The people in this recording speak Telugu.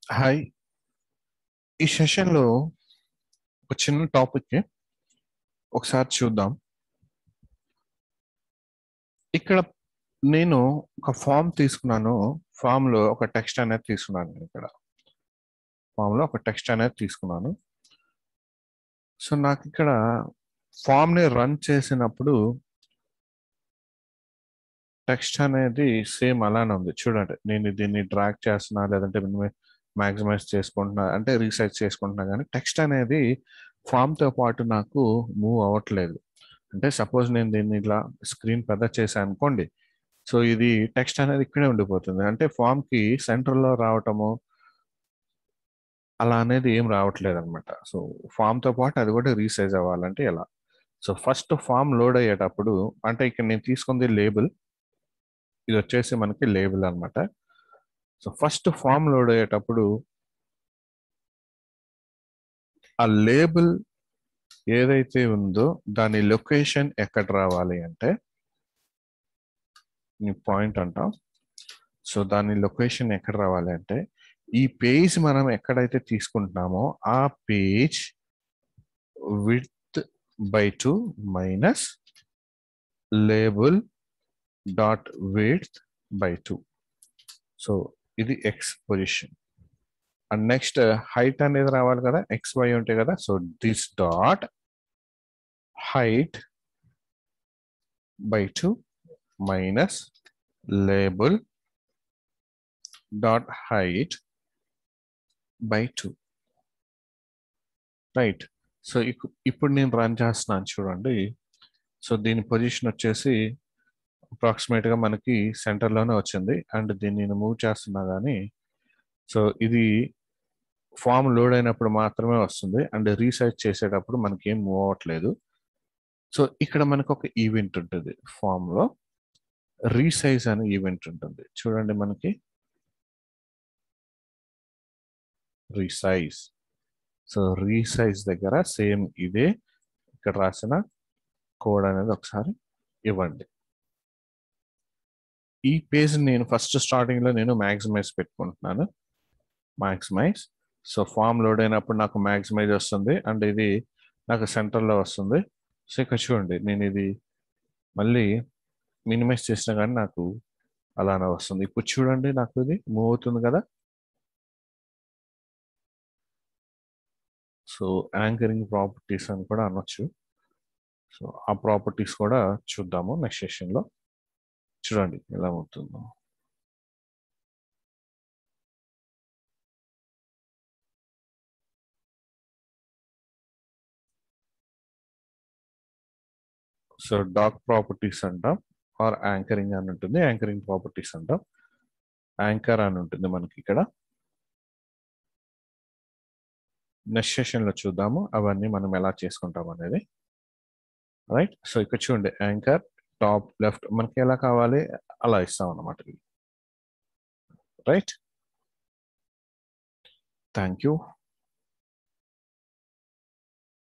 హాయ్ ఈ సెషన్లో ఒక చిన్న టాపిక్ ఒకసారి చూద్దాం ఇక్కడ నేను ఒక ఫామ్ తీసుకున్నాను ఫామ్ లో ఒక టెక్స్ట్ అనేది తీసుకున్నాను నేను ఇక్కడ ఫామ్ లో ఒక టెక్స్ట్ అనేది తీసుకున్నాను సో నాకు ఇక్కడ ఫామ్ ని రన్ చేసినప్పుడు టెక్స్ట్ అనేది సేమ్ అలానే ఉంది చూడండి నేను దీన్ని డ్రాగ్ చేస్తున్నా లేదంటే మ్యాక్సిమైజ్ చేసుకుంటున్నా అంటే రీసైజ్ చేసుకుంటున్నా కానీ టెక్స్ట్ అనేది ఫామ్ తో పాటు నాకు మూవ్ అవ్వట్లేదు అంటే సపోజ్ నేను దీన్ని ఇట్లా స్క్రీన్ పెద్ద చేశాను అనుకోండి సో ఇది టెక్స్ట్ అనేది ఇక్కడే ఉండిపోతుంది అంటే ఫామ్ కి సెంటర్ లో రావటము అలా అనేది ఏం రావట్లేదు అనమాట సో ఫామ్ తో పాటు అది కూడా రీసైజ్ అవ్వాలంటే ఎలా సో ఫస్ట్ ఫామ్ లోడ్ అయ్యేటప్పుడు అంటే ఇక్కడ నేను తీసుకుంది లేబుల్ ఇది వచ్చేసి మనకి లేబుల్ అనమాట సో ఫస్ట్ ఫామ్ లోడ్ అయ్యేటప్పుడు ఆ లేబుల్ ఏదైతే ఉందో దాని లొకేషన్ ఎక్కడ రావాలి అంటే నీ పాయింట్ అంటాం సో దాని లొకేషన్ ఎక్కడ రావాలి అంటే ఈ పేజ్ మనం ఎక్కడైతే తీసుకుంటున్నామో ఆ page width by two minus label dot width by two so ఇది X position and next height అనేది రావాలి కదా ఎక్స్ వై ఉంటాయి కదా so this dot height by two minus label dot height by two right so ఇప్పుడు నేను రన్ చేస్తున్నాను చూడండి సో దీని పొజిషన్ వచ్చేసి అప్రాక్సిమేట్గా మనకి సెంటర్లోనే వచ్చింది అండ్ దీన్ని నేను మూవ్ చేస్తున్నా కానీ సో ఇది ఫామ్ లోడ్ అయినప్పుడు మాత్రమే వస్తుంది అండ్ రీసైజ్ చేసేటప్పుడు మనకి ఏం మూవ్ అవ్వట్లేదు సో ఇక్కడ మనకు ఒక ఈవెంట్ ఉంటుంది ఫామ్లో రీసైజ్ అనే ఈవెంట్ ఉంటుంది చూడండి మనకి రీసైజ్ సో రీసైజ్ దగ్గర సేమ్ ఇదే ఇక్కడ రాసిన కోడ్ అనేది ఒకసారి ఇవ్వండి ఈ పేజ్ నేను ఫస్ట్ స్టార్టింగ్ లో నేను మ్యాక్సిమైజ్ పెట్టుకుంటున్నాను మ్యాక్సిమైజ్ సో ఫామ్ లోడ్ అయినప్పుడు నాకు మ్యాక్సిమైజ్ వస్తుంది అండ్ ఇది నాకు సెంటర్లో వస్తుంది సో ఇక్కడ చూడండి నేను ఇది మళ్ళీ మినిమైజ్ చేసినా కానీ నాకు అలానే వస్తుంది ఇప్పుడు చూడండి నాకు ఇది మూవ్ అవుతుంది కదా సో యాంకరింగ్ ప్రాపర్టీస్ అని కూడా అనొచ్చు సో ఆ ప్రాపర్టీస్ కూడా చూద్దాము నెక్స్ట్ సెషన్లో చూడండి ఎలా అవుతుందో సో డాక్ ప్రాపర్టీస్ అంటాం ఆర్ యాంకరింగ్ అని ఉంటుంది యాంకరింగ్ ప్రాపర్టీస్ అంటాం యాంకర్ అని ఉంటుంది మనకి ఇక్కడ నెక్స్ట్ సెషన్లో చూద్దాము అవన్నీ మనం ఎలా చేసుకుంటాం అనేది రైట్ సో ఇక్కడ చూడండి యాంకర్ టాప్ లెఫ్ట్ మనకి ఎలా కావాలి అలా ఇస్తాం అన్నమాట రైట్ థ్యాంక్ యూ